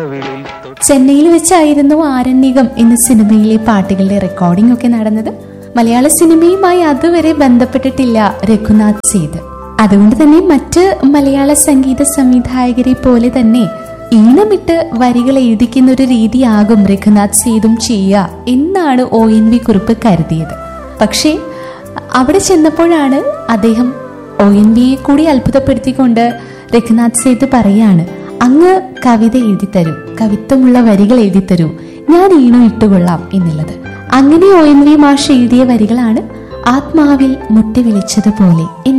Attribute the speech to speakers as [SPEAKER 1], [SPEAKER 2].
[SPEAKER 1] ചെന്നൈയിൽ വെച്ചായിരുന്നു ആരണ്യകം എന്ന സിനിമയിലെ പാട്ടുകളുടെ റെക്കോർഡിംഗ് ഒക്കെ നടന്നത് മലയാള സിനിമയുമായി അതുവരെ ബന്ധപ്പെട്ടിട്ടില്ല രഘുനാഥ് സേത് അതുകൊണ്ട് തന്നെ മറ്റ് മലയാള സംഗീത സംവിധായകരെ പോലെ തന്നെ ഈണമിട്ട് വരികൾ എഴുതിക്കുന്ന ഒരു രീതിയാകും രഘുനാഥ് സേതും ചെയ്യുക എന്നാണ് ഒ എൻ വി കുറിപ്പ് കരുതിയത് പക്ഷേ അവിടെ ചെന്നപ്പോഴാണ് അദ്ദേഹം ഒ എൻ വിയെ കൂടി അത്ഭുതപ്പെടുത്തിക്കൊണ്ട് രഘുനാഥ് സേത് പറയാണ് അങ്ങ് കവിത എഴുതി തരൂ കവിത്വമുള്ള വരികൾ എഴുതി തരൂ ഞാൻ ഈണം ഇട്ടുകൊള്ളാം എന്നുള്ളത് അങ്ങനെ ഒ എൻ വി മാഷ് എഴുതിയ വരികളാണ് ആത്മാവിൽ മുട്ടി വിളിച്ചതുപോലെ എന്ന